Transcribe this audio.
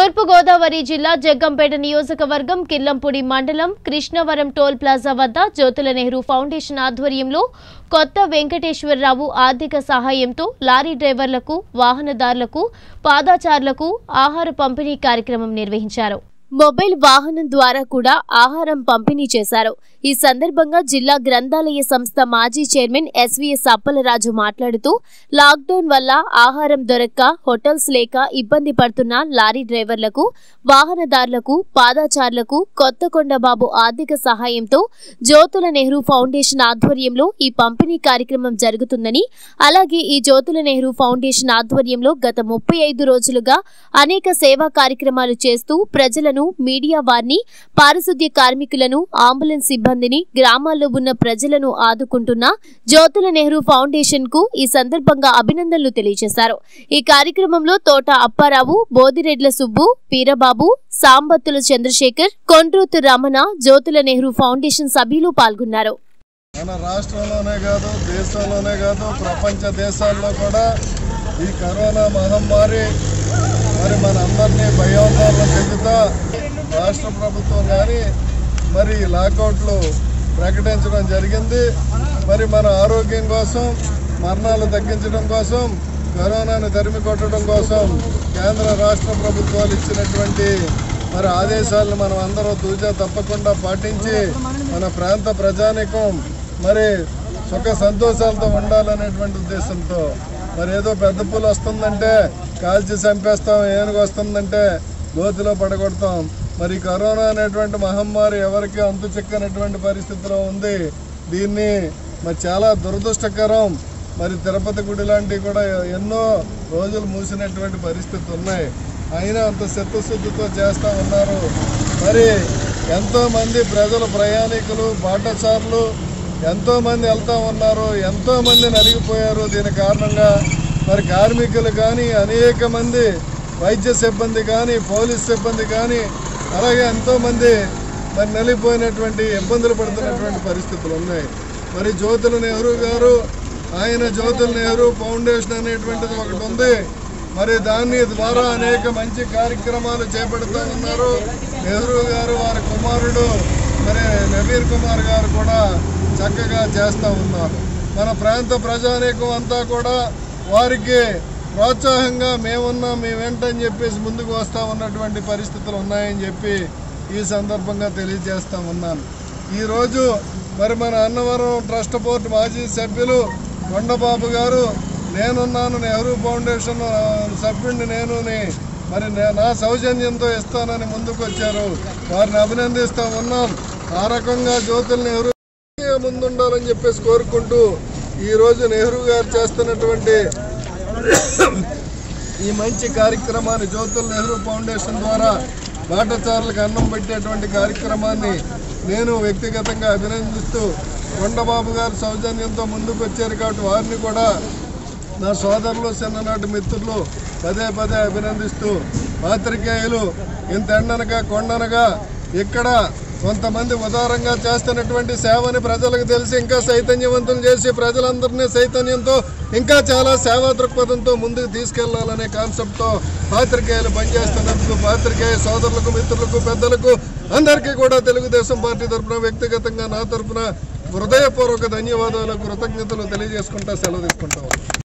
తూర్పుగోదావరి జిల్లా జగ్గంపేట నియోజకవర్గం కిల్లంపూడి మండలం కృష్ణవరం టోల్ ప్లాజా వద్ద జ్యోతుల నెహ్రూ ఫౌండేషన్ ఆధ్వర్యంలో కొత్త వెంకటేశ్వరరావు ఆర్థిక సహాయంతో లారీ డ్రైవర్లకు వాహనదారులకు పాదాచారులకు ఆహార పంపిణీ కార్యక్రమం నిర్వహించారు మొబైల్ వాహనం ద్వారా కూడా ఆహారం పంపిణీ చేశారు ఈ సందర్భంగా జిల్లా గ్రంథాలయ సంస్థ మాజీ చైర్మన్ ఎస్వీఎస్ అప్పలరాజు మాట్లాడుతూ లాక్డౌన్ వల్ల ఆహారం దొరక్క హోటల్స్ లేక ఇబ్బంది పడుతున్న లారీ డ్రైవర్లకు వాహనదారులకు పాదాచారులకు కొత్తకొండబాబు ఆర్థిక సహాయంతో జ్యోతుల నెహ్రూ ఫౌండేషన్ ఆధ్వర్యంలో ఈ పంపిణీ కార్యక్రమం జరుగుతుందని అలాగే ఈ జ్యోతుల నెహ్రూ ఫౌండేషన్ ఆధ్వర్యంలో గత ముప్పై ఐదు రోజులుగా అనేక సేవా కార్యక్రమాలు చేస్తూ ప్రజలను మీడియా వారిని పారిశుద్ధ్య కార్మికులను అంబులెన్స్ సిబ్బందిని గ్రామాల్లో ఉన్న ప్రజలను ఆదుకుంటున్న జ్యోతుల నెహ్రూ ఫౌండేషన్ కు ఈ సందర్భంగా అభినందనలు తెలియజేశారు ఈ కార్యక్రమంలో తోట అప్పారావు బోదిరెడ్ల సుబ్బు వీరబాబు సాంబత్తుల చంద్రశేఖర్ కొండ్రోతు రమణ జ్యోతుల నెహ్రూ ఫౌండేషన్ సభ్యులు పాల్గొన్నారు మన రాష్ట్రంలోనే కాదు దేశంలోనే కాదు ప్రపంచ దేశాల్లో కూడా ఈ కరోనా మహమ్మారి మరి మన అందరినీ భయాందోళన చెందుతా రాష్ట్ర ప్రభుత్వం కానీ మరి లాకౌట్లు ప్రకటించడం జరిగింది మరి మన ఆరోగ్యం కోసం మరణాలు తగ్గించడం కోసం కరోనాను తరిమి కొట్టడం కోసం కేంద్ర రాష్ట్ర ప్రభుత్వాలు ఇచ్చినటువంటి మరి ఆదేశాలను మనం అందరం తూచా తప్పకుండా పాటించి మన ప్రాంత ప్రజానికం మరి సుఖ సంతోషాలతో ఉండాలనేటువంటి ఉద్దేశంతో మరి ఏదో పెద్ద పూలు వస్తుందంటే కాల్చి చంపేస్తాం ఏనుగు వస్తుందంటే గోతిలో పడగొడతాం మరి కరోనా అనేటువంటి మహమ్మారి ఎవరికి అంతు చిక్కనటువంటి పరిస్థితిలో ఉంది దీన్ని మరి చాలా దురదృష్టకరం మరి తిరుపతి గుడి లాంటివి కూడా ఎన్నో రోజులు మూసినటువంటి పరిస్థితులు ఉన్నాయి అయినా అంత చిత్తశుద్ధితో చేస్తూ ఉన్నారు మరి ఎంతో మంది ప్రజలు ప్రయాణికులు బాటసార్లు ఎంతో మంది వెళ్తూ ఉన్నారు ఎంతో మంది నలిగిపోయారు దీని కారణంగా మరి కార్మికులు కానీ అనేక మంది వైద్య సిబ్బంది కానీ పోలీస్ సిబ్బంది కానీ అలాగే ఎంతో మంది మరి నలిగిపోయినటువంటి ఇబ్బందులు పడుతున్నటువంటి పరిస్థితులు ఉన్నాయి మరి జ్యోతుల నెహ్రూ గారు ఆయన జ్యోతుల నెహ్రూ ఫౌండేషన్ అనేటువంటిది ఒకటి ఉంది మరి దాని ద్వారా అనేక మంచి కార్యక్రమాలు చేపడుతూ ఉన్నారు నెహ్రూ గారు వారి కుమారుడు మరి నవీర్ కుమార్ గారు కూడా చక్కగా చేస్తూ ఉన్నారు మన ప్రాంత ప్రజానీకం అంతా కూడా వారికి ప్రోత్సాహంగా మేమున్నాం మేము వెంటని చెప్పేసి ముందుకు వస్తూ ఉన్నటువంటి పరిస్థితులు ఉన్నాయని చెప్పి ఈ సందర్భంగా తెలియజేస్తా ఉన్నాను ఈరోజు మరి మన అన్నవరం ట్రస్ట్ బోర్డు మాజీ సభ్యులు కొండబాబు గారు నేనున్నాను నెహ్రూ ఫౌండేషన్ ఆ, సభ్యుడిని నేనుని మరి నే- నా సౌజన్యంతో ఇస్తానని ముందుకు వచ్చారు వారిని అభినందిస్తూ ఉన్నాం ఆ రకంగా జ్యోతుల నెహ్రూ ముందుండాలని చెప్పేసి కోరుకుంటూ ఈరోజు నెహ్రూ గారు చేస్తున్నటువంటి ఈ మంచి కార్యక్రమాన్ని జ్యోతుల నెహ్రూ ఫౌండేషన్ ద్వారా బాటచారులకు అన్నం పెట్టేటువంటి కార్యక్రమాన్ని నేను వ్యక్తిగతంగా అభినందిస్తూ కొండబాబు గారు సౌజన్యంతో ముందుకు వచ్చారు కాబట్టి వారిని కూడా నా సోదరులు చిన్ననాటి మిత్రులు పదే పదే అభినందిస్తూ పాత్రికేయులు ఇంత ఎండనగా కొండనగా ఇక్కడ కొంతమంది ఉదారంగా చేస్తున్నటువంటి సేవని ప్రజలకు తెలిసి ఇంకా చైతన్యవంతులు చేసి ప్రజలందరినీ చైతన్యంతో ఇంకా చాలా సేవా దృక్పథంతో ముందుకు తీసుకెళ్లాలనే కాన్సెప్ట్తో పాత్రికేయులు పనిచేస్తున్నందుకు పాత్రికేయ సోదరులకు మిత్రులకు పెద్దలకు అందరికీ కూడా తెలుగుదేశం పార్టీ తరఫున వ్యక్తిగతంగా నా తరఫున హృదయపూర్వక ధన్యవాదాలు కృతజ్ఞతలు తెలియజేసుకుంటా సెలవు తీసుకుంటాం